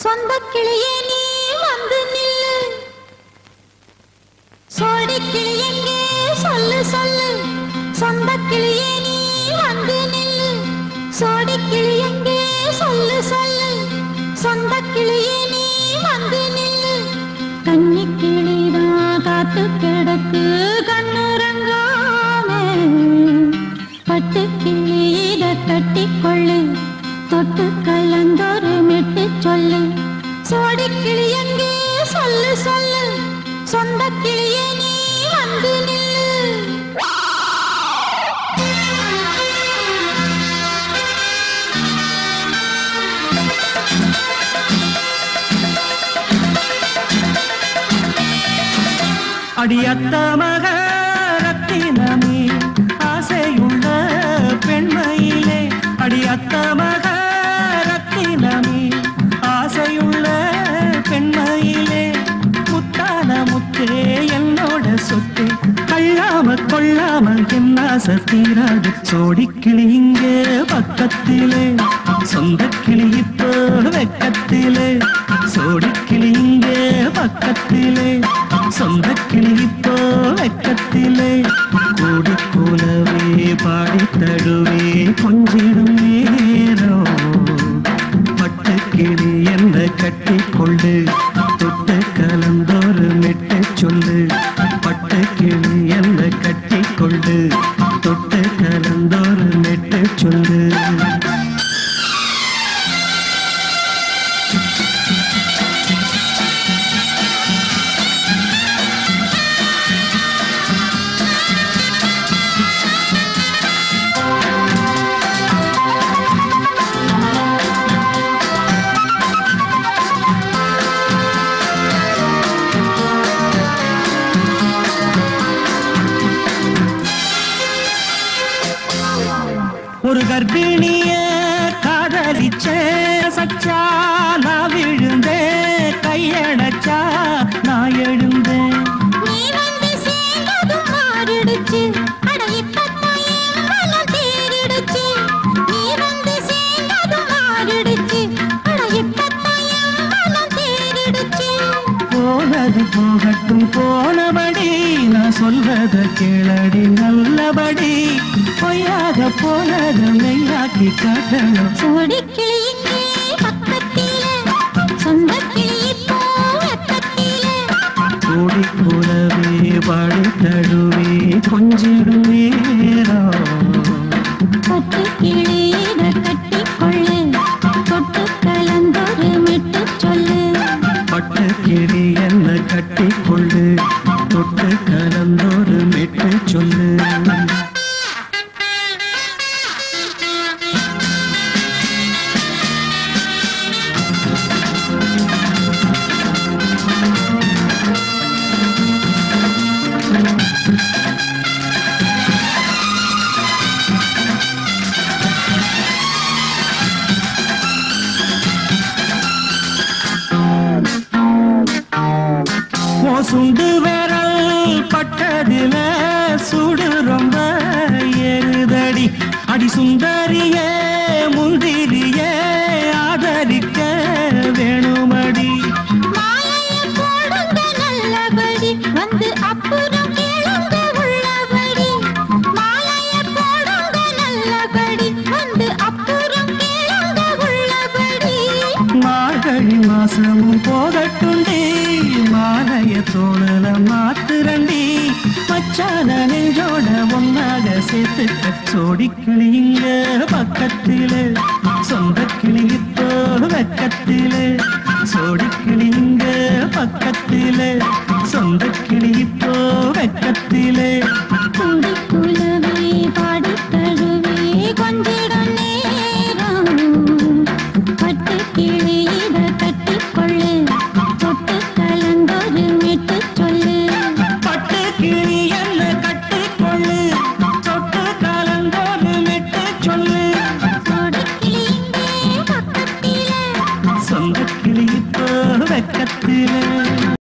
சொந்த கிளியே நீ வந்து நில்லு சோடி கிளி எங்கே சொல்லு சொல்லு சொந்த கிளியே நீ வந்து நில்லு சோடி கிளி எங்கே சொல்லு சொல்லு சொந்த கிளியே நீ வந்து நில்லு கன்னி கிளிதான் காத்து கிடக்கு கண்ணுறங்காம பட்டு கிளி இத கட்டிக்கொள்ளு தொட்டு கலந்தொரு மெட்டு சொல்லு சோடி கிளி எங்கே சொல்லு சொல்லு சொந்த கிளியே நீ வந்து நில்லு அடியத்த மக ரத்தினமே ஆசையுள்ள பெண்மையிலே அடியத்த மக ரத்தினமே ஆசையுள்ள பெண்மையிலே முத்தான முத்தே என்னோட சொத்து கள்ளாம கொள்ளாம என்ன சத்தீராது சோடிக்கிளி இங்கே பக்கத்திலே சொந்த கிளி இப்போ வெக்கத்திலே சோடிக்கிளி இங்கே பக்கத்திலே சொந்த கிளி இப்போ வெக்கத்திலே கூடி போலவே பாடி தடுவே கொஞ்சிடும் நேரம் பட்டு கிளி என்ன கட்டி கொண்டு தொட்டு கலந்தோறு மெட்டு சொல்லு பட்டு கிளி என்ன கட்டி கொண்டு தொட்டு கலந்தோறு மெட்டு சொல்லு ஒரு கர்ப்பிணிய காதலிச்ச சச்சா நான் விழுந்தேன் கையடைச்சா நான் எழுந்தேன் நீ வந்து சேர்ந்ததும் மாறிடுச்சு அட இப்பத்தான் என் மனம் தேறிடுச்சு நீ வந்து சேர்ந்ததும் மாறிடுச்சு அட இப்பத்தான் என் மனம் தேறிடுச்சு போனது போகட்டும் போனபடி நான் சொல்வத கேளடி நல்லபடி பொய்யாக போனது மெய்யாக்கி காட்டணும் சோடி கிளி இங்கே பக்கத்திலே சொந்த கிளி இப்போ வெக்கத்திலே கூடி கூடவே பாடி தடுவே கொஞ்சிடும் நேரம் பட்டு கிளி இத கட்டிக்கொள்ளு தொட்டு கலந்தொரு மெட்டு சொல்லு பட்டு கிளி என்ன கட்டி கொண்டு தொட்டு கலந்தோறு மெட்டு சொல்லு ஓ சுண்டு விரல் பட்டதுல சுடு ரொம்ப ஏறுதடி அடி சுந்தரியே முந்திரியே ஆதரிக்க வேணுமடி மாலையை போடுங்க நல்லபடி வந்து அப்புறம் கேளுங்க உள்ளபடி மாலையை போடுங்க நல்லபடி வந்து அப்புறம் கேளுங்க உள்ளபடி மார்கழி மாசமும் போகட்டுண்டி மாலைய தோணல மாத்துரண்டி மச்சான நெஞ்சோட ஒன்னாக சேர்த்து சோடி கிளிங்க பக்கத்திலே சொந்த கிளி இப்போ வெக்கத்திலே சோடி கிளிங்க பக்கத்திலே சொந்த கிளி இப்போ வெக்கத்திலே குண்டு குலவ